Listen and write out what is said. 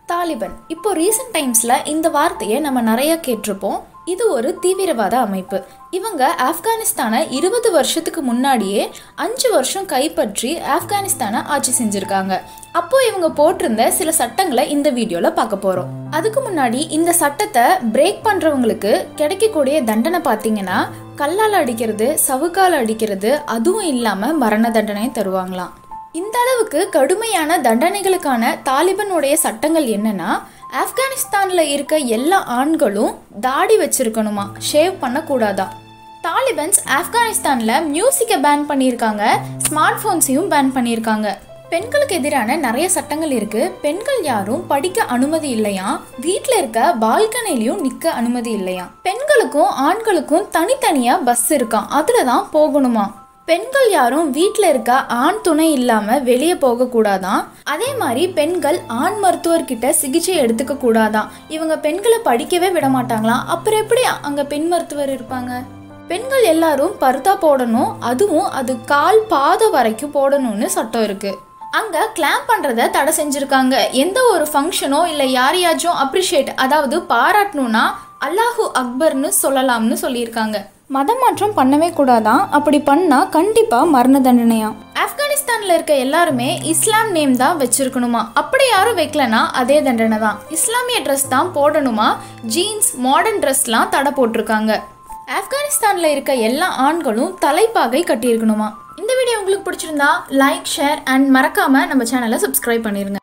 தாலிபன் இப்போ ரீசெண்ட் டைம்ஸில் இந்த வார்த்தையை நம்ம நிறைய கேட்டிருப்போம் இது ஒரு தீவிரவாத அமைப்பு இவங்க ஆப்கானிஸ்தானை இருபது வருஷத்துக்கு முன்னாடியே அஞ்சு வருஷம் கைப்பற்றி ஆப்கானிஸ்தானை ஆட்சி செஞ்சுருக்காங்க அப்போ இவங்க போட்டிருந்த சில சட்டங்களை இந்த வீடியோவில் பார்க்க போகிறோம் அதுக்கு முன்னாடி இந்த சட்டத்தை பிரேக் பண்ணுறவங்களுக்கு கிடைக்கக்கூடிய தண்டனை பார்த்தீங்கன்னா கல்லால் அடிக்கிறது சவுக்கால் அடிக்கிறது அதுவும் இல்லாமல் மரண தண்டனையும் தருவாங்களாம் இந்த அளவுக்கு கடுமையான தண்டனைகளுக்கான தாலிபனுடைய சட்டங்கள் என்னன்னா ஆப்கானிஸ்தான்ல இருக்க எல்லா ஆண்களும் தாடி வச்சிருக்கணுமா ஷேவ் பண்ணக்கூடாதா தாலிபன்ஸ் ஆப்கானிஸ்தான்ல மியூசிக்கை பேன் பண்ணியிருக்காங்க ஸ்மார்ட் ஃபோன்ஸையும் பேன் பண்ணியிருக்காங்க பெண்களுக்கு எதிரான நிறைய சட்டங்கள் இருக்கு பெண்கள் யாரும் படிக்க அனுமதி இல்லையா வீட்டில் இருக்க பால்கனிலையும் நிக்க அனுமதி இல்லையா பெண்களுக்கும் ஆண்களுக்கும் தனித்தனியா பஸ் இருக்கான் அதுல தான் போகணுமா பெண்கள் யாரும் வீட்டில் இருக்க ஆண் துணை இல்லாம வெளியே போக கூடாதான் அதே மாதிரி பெண்கள் ஆண் மருத்துவர்கிட்ட சிகிச்சை எடுத்துக்க கூடாதான் இவங்க பெண்களை படிக்கவே விட மாட்டாங்களாம் அப்புறம் எப்படி அங்க பெண் மருத்துவர் இருப்பாங்க பெண்கள் எல்லாரும் பருத்தா போடணும் அதுவும் அது கால் பாத வரைக்கும் போடணும்னு சட்டம் இருக்கு அங்க கிளாம் பண்றத தடை செஞ்சிருக்காங்க எந்த ஒரு ஃபங்க்ஷனோ இல்ல யாரையாச்சும் அப்ரிஷியேட் அதாவது பாராட்டணும்னா அல்லாஹு அக்பர்னு சொல்லலாம்னு சொல்லியிருக்காங்க மதம் மாற்றம் பண்ணவே கூடாதான் அப்படி பண்ணா கண்டிப்பா மரண தண்டனையா ஆப்கானிஸ்தான்ல இருக்க எல்லாருமே இஸ்லாம் நேம் தான் வச்சிருக்கணுமா அப்படி யாரும் வைக்கலனா அதே தண்டனை தான் இஸ்லாமிய ட்ரெஸ் தான் போடணுமா ஜீன்ஸ் மாடர்ன் ட்ரெஸ்லாம் தடை போட்டிருக்காங்க ஆப்கானிஸ்தான்ல இருக்க எல்லா ஆண்களும் தலைப்பாகை கட்டியிருக்கணுமா இந்த வீடியோ உங்களுக்கு பிடிச்சிருந்தா லைக் ஷேர் அண்ட் மறக்காம நம்ம சேனலை சப்ஸ்கிரைப் பண்ணிருங்க